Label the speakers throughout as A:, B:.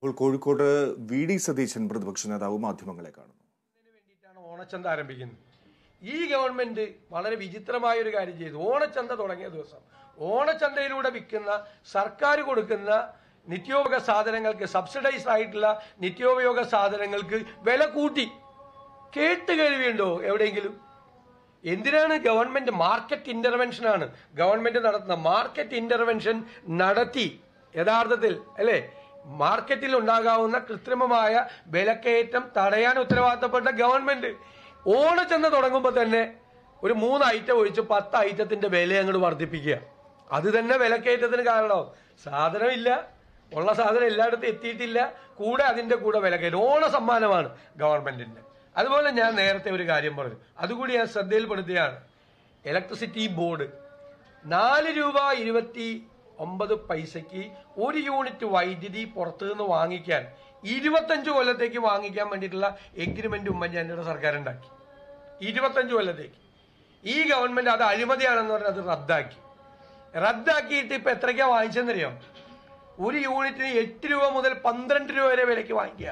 A: ഇപ്പോൾ Kozhikode V D Satheesan പ്രതിപക്ഷ നേതാവ് മാധ്യമങ്ങളെ കാണുന്നു
B: വേണ്ടിയിട്ടാണ് ഓണച്ചന്ത ആരംഭിക്കുന്നത് ഈ ഗവൺമെന്റ് വളരെ വിചിത്രമായ ഒരു കാര്യം ചെയ്തു ഓണച്ചന്ത തുടങ്ങിയ ദിവസം ഓണച്ചന്തയിലൂടെ വിൽക്കുന്ന സർക്കാർ കൊടുക്കുന്ന നിത്യോപയോഗ സാധനങ്ങൾക്ക് സബ്സിഡൈസ്ഡ് ആയിട്ടുള്ള നിത്യോപയോഗ സാധനങ്ങൾക്ക് വില കൂട്ടി കേട്ട് കേൾവിയുണ്ടോ എവിടെയെങ്കിലും എന്തിനാണ് ഗവൺമെന്റ് മാർക്കറ്റ് ഇന്റർവെൻഷൻ ആണ് ഗവൺമെന്റ് നടത്തുന്ന മാർക്കറ്റ് ഇന്റർവെൻഷൻ നടത്തി യഥാർത്ഥത്തിൽ അല്ലേ മാർക്കറ്റിൽ ഉണ്ടാകാവുന്ന കൃത്രിമമായ വിലക്കയറ്റം തടയാൻ ഉത്തരവാദിത്തപ്പെട്ട ഗവൺമെന്റ് ഓണച്ചന്ത തുടങ്ങുമ്പോൾ തന്നെ ഒരു മൂന്ന് ഐറ്റം ഒഴിച്ച് പത്ത് ഐറ്റത്തിന്റെ വില അങ്ങോട്ട് വർദ്ധിപ്പിക്കുക അത് തന്നെ വിലക്കയറ്റത്തിന് കാരണമാവും സാധനമില്ല ഉള്ള സാധനം എല്ലായിടത്തും എത്തിയിട്ടില്ല കൂടെ അതിന്റെ കൂടെ വിലക്കയറ്റം ഓണ സമ്മാനമാണ് ഗവൺമെന്റിന്റെ അതുപോലെ ഞാൻ നേരത്തെ ഒരു കാര്യം പറഞ്ഞു അതുകൂടി ഞാൻ ശ്രദ്ധയിൽപ്പെടുത്തിയാണ് ഇലക്ട്രിസിറ്റി ബോർഡ് നാല് രൂപ ഇരുപത്തി ഒമ്പത് പൈസയ്ക്ക് ഒരു യൂണിറ്റ് വൈദ്യുതി പുറത്തു നിന്ന് വാങ്ങിക്കാൻ ഇരുപത്തഞ്ച് കൊല്ലത്തേക്ക് വാങ്ങിക്കാൻ വേണ്ടിയിട്ടുള്ള എഗ്രിമെന്റ് ഉമ്മൻചാണ്ടിയുടെ സർക്കാർ ഉണ്ടാക്കി ഇരുപത്തഞ്ച് കൊല്ലത്തേക്ക് ഈ ഗവൺമെന്റ് അത് അഴിമതിയാണെന്ന് പറഞ്ഞ് അത് റദ്ദാക്കി റദ്ദാക്കിയിട്ട് ഇപ്പൊ എത്രയ്ക്കാ വാങ്ങിച്ചെന്നറിയാം ഒരു യൂണിറ്റിന് എട്ട് രൂപ മുതൽ പന്ത്രണ്ട് രൂപ വരെ വിലയ്ക്ക് വാങ്ങിക്കുക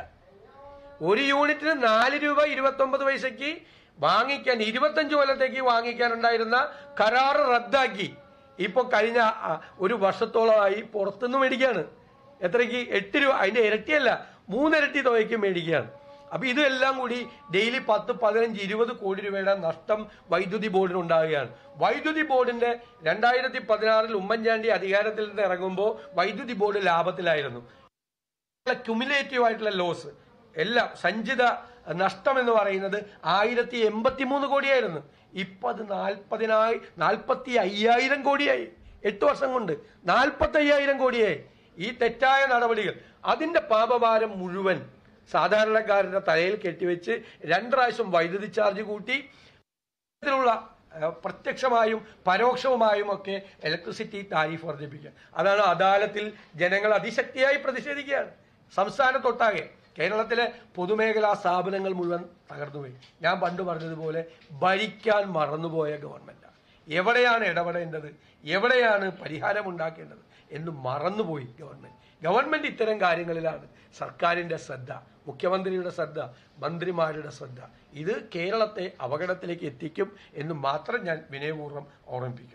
B: ഒരു യൂണിറ്റിന് നാല് രൂപ ഇരുപത്തി ഒമ്പത് പൈസയ്ക്ക് വാങ്ങിക്കാൻ ഇരുപത്തഞ്ച് കൊല്ലത്തേക്ക് വാങ്ങിക്കാനുണ്ടായിരുന്ന കരാറ് റദ്ദാക്കി ഇപ്പൊ കഴിഞ്ഞ ആ, ഒരു വർഷത്തോളമായി പുറത്തുനിന്ന് മേടിക്കുകയാണ് എത്രയ്ക്ക് എട്ട് രൂപ അതിന്റെ ഇരട്ടിയല്ല മൂന്നിരട്ടി തുകയ്ക്ക് മേടിക്കുകയാണ് അപ്പൊ ഇതെല്ലാം കൂടി ഡെയിലി പത്ത് പതിനഞ്ച് ഇരുപത് കോടി രൂപയുടെ നഷ്ടം വൈദ്യുതി ബോർഡിന് ഉണ്ടാവുകയാണ് വൈദ്യുതി ബോർഡിന്റെ രണ്ടായിരത്തി പതിനാറിൽ ഉമ്മൻചാണ്ടി അധികാരത്തിൽ നിന്ന് ഇറങ്ങുമ്പോൾ വൈദ്യുതി ബോർഡ് ലാഭത്തിലായിരുന്നു ക്യുമുലേറ്റീവ് ആയിട്ടുള്ള ലോസ് എല്ലാം സഞ്ചിത നഷ്ടം എന്ന് പറയുന്നത് ആയിരത്തി എൺപത്തി മൂന്ന് കോടിയായിരുന്നു ഇപ്പൊ അത് നാൽപ്പതിനായി നാൽപ്പത്തി അയ്യായിരം കോടിയായി എട്ട് വർഷം കൊണ്ട് നാൽപ്പത്തി അയ്യായിരം കോടിയായി ഈ തെറ്റായ നടപടികൾ അതിന്റെ പാപഭാരം മുഴുവൻ സാധാരണക്കാരന്റെ തലയിൽ കെട്ടിവെച്ച് രണ്ട് പ്രാവശ്യം വൈദ്യുതി ചാർജ് കൂട്ടി ത്തിലുള്ള ഏഹ്, പ്രത്യക്ഷമായും പരോക്ഷവുമായും ഒക്കെ ഇലക്ട്രിസിറ്റി താരിഫ് വർദ്ധിപ്പിക്കുക അതാണ് അദാലത്തിൽ ജനങ്ങൾ അതിശക്തിയായി പ്രതിഷേധിക്കുകയാണ് സംസ്ഥാനത്തൊട്ടാകെ കേരളത്തിലെ പൊതുമേഖലാ സ്ഥാപനങ്ങൾ മുഴുവൻ തകർന്നുപോയി ഞാൻ പണ്ട് പറഞ്ഞതുപോലെ ഭരിക്കാൻ മറന്നുപോയ ഗവൺമെന്റാണ് എവിടെയാണ് ഇടപെടേണ്ടത് എവിടെയാണ് പരിഹാരം ഉണ്ടാക്കേണ്ടത് എന്ന് മറന്നുപോയി ഗവൺമെന്റ് ഗവൺമെന്റ് ഇത്തരം കാര്യങ്ങളിലാണ് സർക്കാരിന്റെ ശ്രദ്ധ മുഖ്യമന്ത്രിയുടെ ശ്രദ്ധ മന്ത്രിമാരുടെ ശ്രദ്ധ ഇത് കേരളത്തെ അപകടത്തിലേക്ക് എത്തിക്കും എന്ന് മാത്രം ഞാൻ വിനയപൂർവ്വം ഓർമ്മിപ്പിക്കും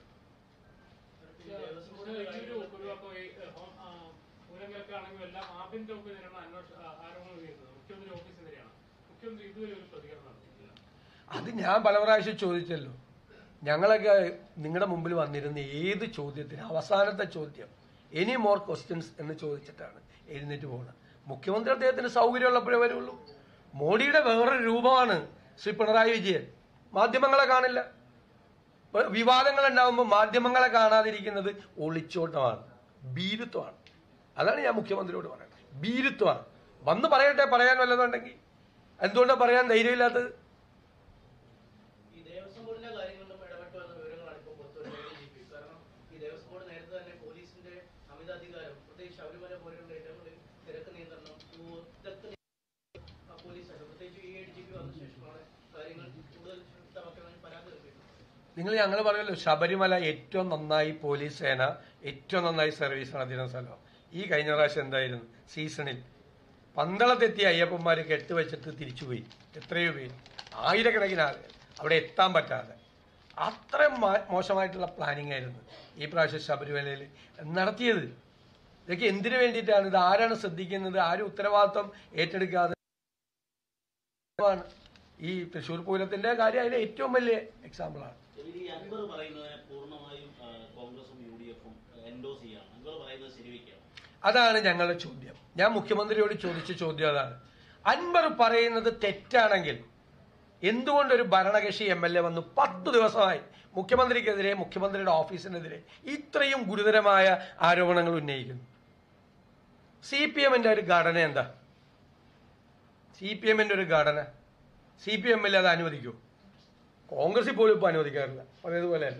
C: പൂരങ്ങൾക്കാണെങ്കിലും എല്ലാം ആഭ്യന്തര വകുപ്പ് നേരിടുന്ന അന്വേഷണ ആരോപണങ്ങൾ ഉയരുന്നത് മുഖ്യമന്ത്രി ഓഫീസിൽ നിന്നെയാണ് മുഖ്യമന്ത്രി ഇതുവരെ ഒരു പ്രതികരണം നടത്തിയിട്ടില്ല
B: അത് ഞാൻ പല പ്രാവശ്യം ചോദിച്ചല്ലോ ഞങ്ങളൊക്കെ നിങ്ങളുടെ മുമ്പിൽ വന്നിരുന്ന ഏത് ചോദ്യത്തിന് അവസാനത്തെ ചോദ്യം എനി മോർ ക്വസ്റ്റ്യൻസ് എന്ന് ചോദിച്ചിട്ടാണ് എഴുന്നേറ്റ് പോകുന്നത് മുഖ്യമന്ത്രി അദ്ദേഹത്തിന് സൗകര്യമുള്ളപ്പോഴേ വരുള്ളൂ മോഡിയുടെ വേറൊരു രൂപമാണ് ശ്രീ പിണറായി വിജയൻ മാധ്യമങ്ങളെ കാണില്ല ഇപ്പൊ വിവാദങ്ങൾ ഉണ്ടാകുമ്പോൾ മാധ്യമങ്ങളെ കാണാതിരിക്കുന്നത് ഒളിച്ചോട്ടമാണ് ഭീരുത്വമാണ് അതാണ് ഞാൻ മുഖ്യമന്ത്രിയോട് പറയുന്നത് ഭീരുത്വമാണ് വന്ന് പറയട്ടെ പറയാൻ വല്ലതുണ്ടെങ്കിൽ എന്തുകൊണ്ടാണ് പറയാൻ ധൈര്യമില്ലാത്തത്
D: ഈ ദേവസ്വം ബോർഡിന്റെ കാര്യങ്ങളിലും ഇടപെട്ടു എന്ന വിവരങ്ങളാണ് ഇപ്പോൾ പുറത്തുവരുന്നത് ADGP. കാരണം ഈ ദേവസ്വം ബോർഡ് നേരത്തെ തന്നെ പോലീസിന്റെ അമിതാധികാരം പ്രത്യേകിച്ച് ശബരിമല പോലെയുള്ള ഇടങ്ങളിൽ തിരക്ക് നിയന്ത്രണം ഇതൊക്കെ ആ പോലീസാണ് പ്രത്യേകിച്ച് ഈ എ ഡി ജി പി വന്ന ശേഷമാണ് കാര്യങ്ങൾ കൂടുതൽ ശക്തമാക്കണമെന്ന് പരാതി നൽകിയിട്ടുണ്ട്
B: നിങ്ങൾ ഞങ്ങൾ പറയുമല്ലോ ശബരിമല ഏറ്റവും നന്നായി പോലീസ് സേന ഏറ്റവും നന്നായി സർവീസ് നടത്തിയിരുന്ന സ്ഥലം ഈ കഴിഞ്ഞ പ്രാവശ്യം എന്തായിരുന്നു സീസണിൽ പന്തളത്തെത്തിയ അയ്യപ്പന്മാർ കെട്ടുവെച്ചിട്ട് തിരിച്ചുപോയി എത്രയോ പേര് ആയിരക്കണക്കിന് ആളുകൾ അവിടെ എത്താൻ പറ്റാതെ അത്രയും മാ- മോശമായിട്ടുള്ള പ്ലാനിങ് ആയിരുന്നു ഈ പ്രാവശ്യം ശബരിമലയിൽ നടത്തിയത് ഇതൊക്കെ എന്തിനു വേണ്ടിയിട്ടാണ് ഇത് ആരാണ് ശ്രദ്ധിക്കുന്നത് ആരും ഉത്തരവാദിത്വം ഏറ്റെടുക്കാതെ ആണ് ഈ തൃശ്ശൂർ പൂരത്തിന്റെ കാര്യം അതിലെ ഏറ്റവും വലിയ എക്സാമ്പിളാണ്
E: ഇതിൽ ഈ അൻവർ പറയുന്നതിനെ പൂർണ്ണമായും ആ, കോൺഗ്രസും യു ഡി എഫും എൻഡോസ് ചെയ്യാണ് അൻവർ പറയുന്നത് ശരിവയ്ക്കാം
B: അതാണ് ഞങ്ങളുടെ ചോദ്യം ഞാൻ മുഖ്യമന്ത്രിയോട് ചോദിച്ച ചോദ്യം അതാണ് അൻവർ പറയുന്നത് തെറ്റാണെങ്കിൽ എന്തുകൊണ്ട് ഒരു ഭരണകക്ഷി എം എൽ എ വന്ന് പത്ത് ദിവസമായി മുഖ്യമന്ത്രിക്കെതിരെ മുഖ്യമന്ത്രിയുടെ ഓഫീസിനെതിരെ ഇത്രയും ഗുരുതരമായ ആരോപണങ്ങൾ ഉന്നയിക്കുന്നു സി പി എമ്മിന്റെ ഒരു ഘടന എന്താ സി പി എമ്മിന്റെ ഒരു ഘടന സി പി എമ്മിൽ അത് അനുവദിക്കൂ കോൺഗ്രസിൽ പോലും ഇപ്പൊ അനുവദിക്കാറില്ല പഴയതുപോലെയല്ല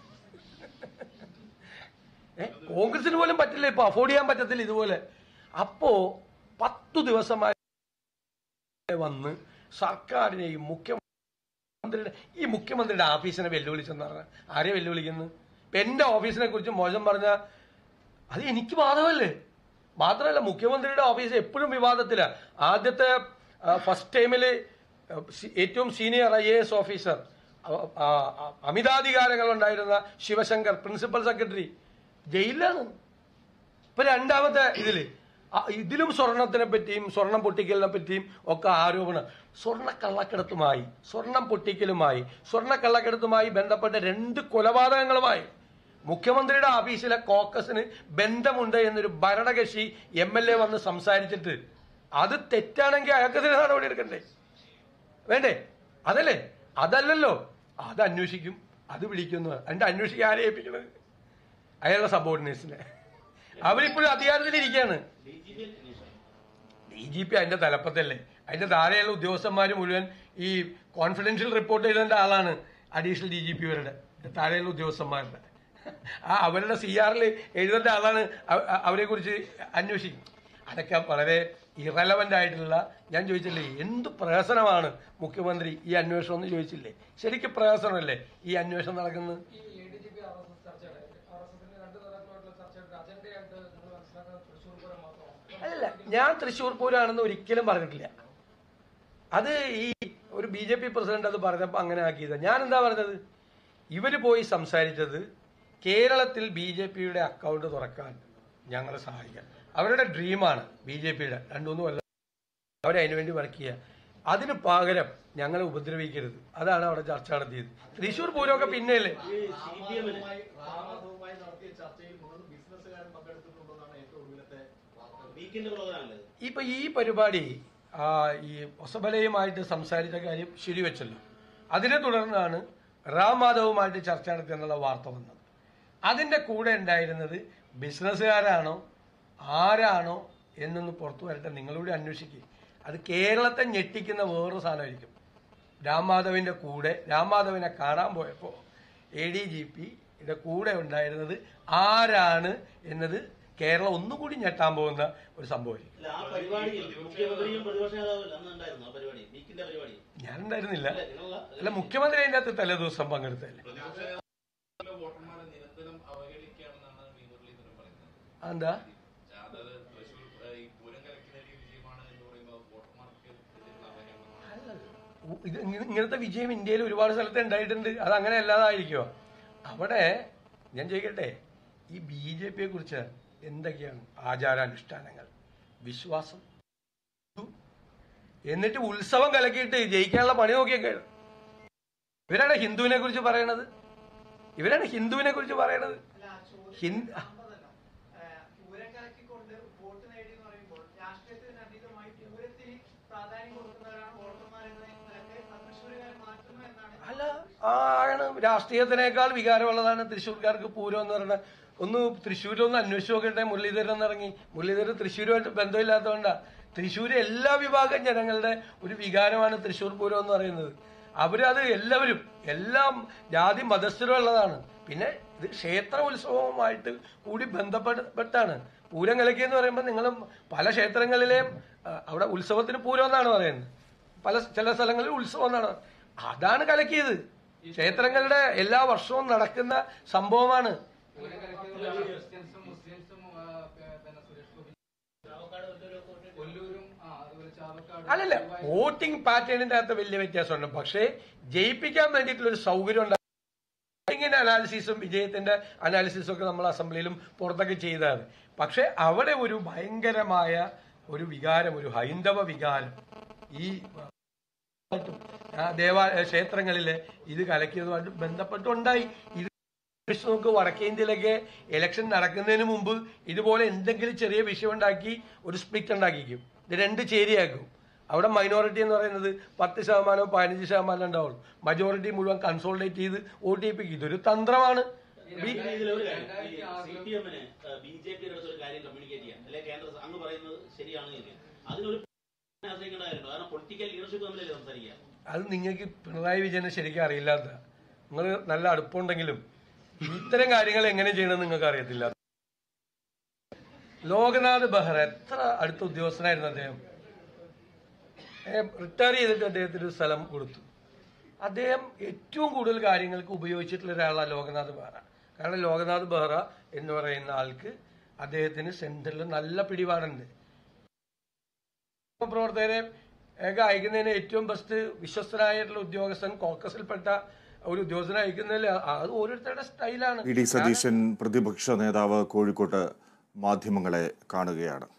B: ഏ? കോൺഗ്രസിന് പോലും പറ്റില്ല ഇപ്പൊ അഫോർഡ് ചെയ്യാൻ പറ്റത്തില്ല ഇതുപോലെ അപ്പോ പത്തു ദിവസമായി വന്ന് സർക്കാരിനെയും മുഖ്യമന്ത്രിയുടെ ഈ മുഖ്യമന്ത്രിയുടെ ഓഫീസിനെ വെല്ലുവിളിച്ചെന്ന് പറഞ്ഞാൽ ആരെ വെല്ലുവിളിക്കുന്നു ഇപ്പൊ എന്റെ ഓഫീസിനെ കുറിച്ച് മോശം പറഞ്ഞ അത് എനിക്ക് ബാധകമല്ലേ മാത്രമല്ല മുഖ്യമന്ത്രിയുടെ ഓഫീസ് എപ്പോഴും വിവാദത്തിലാണ് ആദ്യത്തെ ഫസ്റ്റ് ടൈമില് ഏറ്റവും senior I A S officer അ- ആ- ആ- അമിതാധികാരങ്ങൾ ഉണ്ടായിരുന്ന ശിവശങ്കർ പ്രിൻസിപ്പൽ സെക്രട്ടറി ജയിലിലാണ് ഇപ്പൊ രണ്ടാമത്തെ ഇതില് ആ, ഇതിലും സ്വർണത്തിനെ പറ്റിയും സ്വർണം പൊട്ടിക്കലിനെ പറ്റിയും ഒക്കെ ആരോപണം സ്വർണ്ണ കള്ളക്കടത്തുമായി സ്വർണം പൊട്ടിക്കലുമായി സ്വർണ്ണ കള്ളക്കടത്തുമായി ബന്ധപ്പെട്ട രണ്ട് കൊലപാതകങ്ങളുമായി മുഖ്യമന്ത്രിയുടെ ഓഫീസിലെ കോക്കസിന് ബന്ധമുണ്ട് എന്നൊരു ഭരണകക്ഷി എം എൽ എ വന്ന് സംസാരിച്ചിട്ട് അത് തെറ്റാണെങ്കിൽ അയാൾക്കെതിരെ നടപടി എടുക്കണ്ടേ വേണ്ടേ അതല്ലേ അതല്ലല്ലോ അത് അന്വേഷിക്കും അത് വിളിക്കുന്നു അതിന്റെ അന്വേഷിക്കാൻ ആരെ ഏൽപ്പിക്കണത് അയാളുടെ സബോർഡിനേറ്റ്സിനെ അവരിപ്പോഴും അധികാരത്തിലിരിക്കുകയാണ്
E: ഡി ജി പി അന്വേഷണം
B: ഡി ജി പി അതിന്റെ തലപ്പത്തല്ലേ അതിന്റെ താഴെയുള്ള ഉദ്യോഗസ്ഥന്മാർ മുഴുവൻ ഈ കോൺഫിഡൻഷ്യൽ റിപ്പോർട്ട് എഴുതേണ്ട ആളാണ് അഡീഷണൽ ഡി ജി പിവരുടെ താഴെയുള്ള ഉദ്യോഗസ്ഥന്മാരുടെ ആ അവരുടെ സി ആറിൽ എഴുതേണ്ട ആളാണ് അവരെ കുറിച്ച് അന്വേഷിക്കും അതൊക്കെ വളരെ ഇറലവന്റ് ആയിട്ടുള്ള ഞാൻ ചോദിച്ചില്ലേ എന്ത് പ്രഹസനമാണ് മുഖ്യമന്ത്രി ഈ അന്വേഷണം എന്ന് ചോദിച്ചില്ലേ ശരിക്കും പ്രഹസനമല്ലേ ഈ അന്വേഷണം നടക്കുന്നത്
F: ഈ A D G P R S S ചർച്ചയുടെ ആർ എസ് എസിന്റെ രണ്ട് തലത്തിലുള്ള ചർച്ചയുടെ അജണ്ടയായിട്ട് നിങ്ങൾ മനസ്സിലാക്കുന്നത് തൃശ്ശൂർ പൂരം മാത്രമാണ്
B: അല്ല ഞാൻ തൃശ്ശൂർ പൂരാണെന്ന് ഒരിക്കലും പറഞ്ഞിട്ടില്ല അത് ഈ ഒരു ബി ജെ പി പ്രസിഡന്റ് അത് പറഞ്ഞപ്പോൾ അങ്ങനെ ആക്കിയത് ഞാൻ എന്താ പറഞ്ഞത് ഇവര് പോയി സംസാരിച്ചത് കേരളത്തിൽ ബി ജെ പിയുടെ അക്കൗണ്ട് തുറക്കാൻ ഞങ്ങളെ സഹായിക്കാൻ അവരുടെ ഡ്രീമാണ് ബി ജെ പിയുടെ രണ്ടുമൂന്ന് കൊല്ലം അവരെ അതിനുവേണ്ടി വർക്ക് ചെയ്യുക അതിന് പകരം ഞങ്ങളെ ഉപദ്രവിക്കരുത് അതാണ് അവിടെ ചർച്ച നടത്തിയത് തൃശ്ശൂർ പൂരമൊക്കെ പിന്നെയല്ലേ
E: ഈ സി പി എമ്മിന്
G: റാമാധവുമായി നടത്തിയ ചർച്ചയിൽ മൂന്ന് ബിസിനസ്സുകാരും പങ്കെടുത്തിട്ടുണ്ടെന്നാണ് ഏറ്റവും ഒടുവിലത്തെ വാർത്ത
E: വീക്കെൻഡ് പ്രോഗ്രാമല്ലേ ഇത്?
B: ഇപ്പൊ ഈ പരിപാടി ആ, ഈ ഒസബലയുമായിട്ട് സംസാരിച്ച കാര്യം ശരിവെച്ചല്ലോ അതിനെ തുടർന്നാണ് റാം മാധവുമായിട്ട് ചർച്ച നടത്തിയെന്നുള്ള വാർത്ത വന്നത് അതിന്റെ കൂടെ ഉണ്ടായിരുന്നത് ബിസിനസ്സുകാരാണോ ആരാണോ എന്നൊന്ന് പുറത്തു വരട്ടെ നിങ്ങളൂടെ അന്വേഷിക്കുക അത് കേരളത്തെ ഞെട്ടിക്കുന്ന വേറൊരു സാധനമായിരിക്കും രാംമാധവിന്റെ കൂടെ രാംമാധവിനെ കാണാൻ പോയപ്പോൾ എ ഡി ജി പിയുടെ കൂടെ ഉണ്ടായിരുന്നത് ആരാണ് എന്നത് കേരളം ഒന്നുകൂടി ഞെട്ടാൻ പോകുന്ന ഒരു സംഭവമായിരിക്കും
E: അല്ല ആ പരിപാടിയിൽ മുഖ്യമന്ത്രിയും പ്രതിപക്ഷ നേതാവും അന്ന് ഉണ്ടായിരുന്നു ആ പരിപാടി വീക്കിന്റെ പരിപാടി
B: ഞാൻ ഉണ്ടായിരുന്നില്ല
E: അല്ല നിങ്ങളല്ല
B: അല്ല മുഖ്യമന്ത്രി അതിന്റെ അകത്ത് തലേ ദിവസം പങ്കെടുത്തല്ലേ
G: വോട്ടർമാരെ നിരന്തരം അവഹേളിക്കുകയാണെന്നാണ് വി മുരളീധരൻ പറയുന്നത്
B: എന്താ
G: അതായത് തൃശ്ശൂർ ഏഹ്, ഈ പൂരം കലക്കി നേടിയ വിജയമാണ് എന്ന് പറയുമ്പോൾ വോട്ടർമാർക്ക് എതിരുള്ള അവഹേളനമാണ്
B: ഉ- ഇത് ഇങ്ങ- ഇങ്ങനത്തെ വിജയം ഇന്ത്യയിൽ ഒരുപാട് സ്ഥലത്ത് ഉണ്ടായിട്ടുണ്ട് അത് അങ്ങനെ അല്ലാതായിരിക്കുമോ അവിടെ ഞാൻ ചോദിക്കട്ടെ ഈ ബി ജെ പിയെ കുറിച്ച് എന്തൊക്കെയാണ് ആചാരാനുഷ്ഠാനങ്ങൾ വിശ്വാസം എന്നിട്ട് ഉത്സവം കലക്കിയിട്ട് ജയിക്കാനുള്ള പണി നോക്കിയൊക്കെ ഇവരാണ് ഹിന്ദുവിനെ കുറിച്ച് പറയണത് ഇവരാണ് ഹിന്ദുവിനെ കുറിച്ച് പറയണത് ഹിന്ദു
H: പൂരം കലക്കിക്കൊണ്ട് വോട്ട് നേടി എന്ന് പറയുമ്പോൾ രാഷ്ട്രീയത്തിന് അതീതമായി പൂരത്തിന് പ്രാധാന്യം കൊടുക്കുന്നവരാണ് വോട്ടർമാരെന്ന നിലക്ക് തൃശ്ശൂരുകാരെ മാറ്റുന്നു എന്നാണ്
B: അല്ല ആണ് രാഷ്ട്രീയത്തിനേക്കാൾ വികാരമുള്ളതാണ് തൃശ്ശൂർക്കാർക്ക് പൂരം എന്ന് പറയുന്നത് ഒന്ന് തൃശ്ശൂരൊന്ന് അന്വേഷിച്ച് നോക്കട്ടെ മുരളീധരൻ ഒന്ന് ഇറങ്ങി മുരളീധരൻ തൃശ്ശൂരുമായിട്ട് ബന്ധമില്ലാത്തതുകൊണ്ടാ തൃശ്ശൂര് എല്ലാ വിഭാഗം ജനങ്ങളുടെ ഒരു വികാരമാണ് തൃശ്ശൂർ പൂരം എന്ന് പറയുന്നത് അവരത് എല്ലാവരും എല്ലാം ജാതി മതസ്ഥരുള്ളതാണ് പിന്നെ ഇത് ക്ഷേത്ര ഉത്സവവുമായിട്ട് കൂടി ബന്ധപ്പെട്ടാണ് പൂരം കലക്കി എന്ന് പറയുമ്പോൾ നിങ്ങൾ പല ക്ഷേത്രങ്ങളിലെയും ആ, അവിടെ ഉത്സവത്തിന് പൂരം എന്നാണ് പറയുന്നത് പല ചില സ്ഥലങ്ങളിൽ ഉത്സവം എന്നാണ് അതാണ് കലക്കിയത് ക്ഷേത്രങ്ങളുടെ എല്ലാ വർഷവും നടക്കുന്ന സംഭവമാണ്
F: ക്രിസ്ത്യൻസും മുസ്ലിംസും ആ, പി- പിന്നെ സുരേഷ് ഗോപി
D: ചാവക്കാട് വലിയൊരു കോട്ടയം
F: കൊല്ലൂരും ആ അതുപോലെ ചാവക്കാട്
B: അല്ലല്ല വോട്ടിംഗ് പാറ്റേണിന്റെ അകത്ത് വലിയ വ്യത്യാസമുണ്ട് പക്ഷേ ജയിപ്പിക്കാൻ വേണ്ടിയിട്ടുള്ള ഒരു സൗകര്യം ഉണ്ടാകും ഇങ്ങനെ അനാലിസിസും വിജയത്തിന്റെ അനാലിസിസും ഒക്കെ നമ്മൾ അസംബ്ലിയിലും പുറത്തൊക്കെ ചെയ്തതാണ് പക്ഷെ അവിടെ ഒരു ഭയങ്കരമായ ഒരു വികാരം ഒരു ഹൈന്ദവ വികാരം ഈ ആ, ദേവാ ക്ഷേത്രങ്ങളിലെ ഇത് കലക്കിയതുമായിട്ട് ബന്ധപ്പെട്ടുണ്ടായി ഇത് വെച്ച് നോക്ക് വടക്കേ ഇന്ത്യയിലൊക്കെ ഇലക്ഷൻ നടക്കുന്നതിന് മുമ്പ് ഇതുപോലെ എന്തെങ്കിലും ചെറിയ വിഷയം ഉണ്ടാക്കി ഒരു സ്പ്ലിറ്റ് ഉണ്ടാക്കിക്കും ഇത് രണ്ട് ചേരിയാക്കും അവിടെ മൈനോറിറ്റി എന്ന് പറയുന്നത് പത്ത് ശതമാനമോ പതിനഞ്ച് ശതമാനം ഉണ്ടാവുള്ളൂ മജോറിറ്റി മുഴുവൻ കൺസോൾട്ടേറ്റ് ചെയ്ത് വോട്ട് ചെയ്യിപ്പിക്കും ഇതൊരു തന്ത്രമാണ് ബി-
E: പിന്നെ ഇതിലൊരു കാര്യം സി പി എമ്മിന് ബി ജെ പിയുടെ അടുത്ത് ഒരു കാര്യം കമ്മ്യൂണിക്കേറ്റ് ചെയ്യാം അല്ലെ കേന്ദ്ര സ- അങ്ങ് പറയുന്നത് ശരിയാണെങ്കിൽ അതിനൊരു ആശ്രയിക്കേണ്ട കാര്യമുണ്ടോ കാരണം പൊളിറ്റിക്കൽ ലീഡർഷിപ്പ് തമ്മിലല്ലേ സംസാരിക്കുക
B: അത് നിങ്ങൾക്ക് പിണറായി വിജയനെ ശരിക്കും അറിയില്ലാത്ത നിങ്ങൾ നല്ല അടുപ്പമുണ്ടെങ്കിലും ഇത്തരം കാര്യങ്ങൾ എങ്ങനെ ചെയ്യണമെന്ന് നിങ്ങൾക്ക് അറിയത്തില്ല ലോകനാഥ് ബെഹ്റ എത്ര അടുത്ത ഉദ്യോഗസ്ഥനായിരുന്നു അദ്ദേഹം റിട്ടയർ ചെയ്തിട്ട് അദ്ദേഹത്തിന് ഒരു സ്ഥലം കൊടുത്തു അദ്ദേഹം ഏറ്റവും കൂടുതൽ കാര്യങ്ങൾക്ക് ഉപയോഗിച്ചിട്ടുള്ള ഒരാളാണ് ലോകനാഥ് ബെഹ്റ കാരണം ലോകനാഥ് ബെഹ്റ എന്ന് പറയുന്ന ആൾക്ക് അദ്ദേഹത്തിന് സെന്ററിൽ നല്ല പിടിപാടുണ്ട് പ്രവർത്തകരെ ഒക്കെ അയക്കുന്നതിന് ഏറ്റവും ബെസ്റ്റ് വിശ്വസ്തനായിട്ടുള്ള ഉദ്യോഗസ്ഥൻ കോക്കസിൽപ്പെട്ട ഒരു ഉദ്യോഗസ്ഥനെ അയക്കുന്നതിൽ അത് ഓരോരുത്തരുടെ സ്റ്റൈലാണ്
A: വി ഡി സതീശൻ പ്രതിപക്ഷ നേതാവ് കോഴിക്കോട്ട് മാധ്യമങ്ങളെ കാണുകയാണ്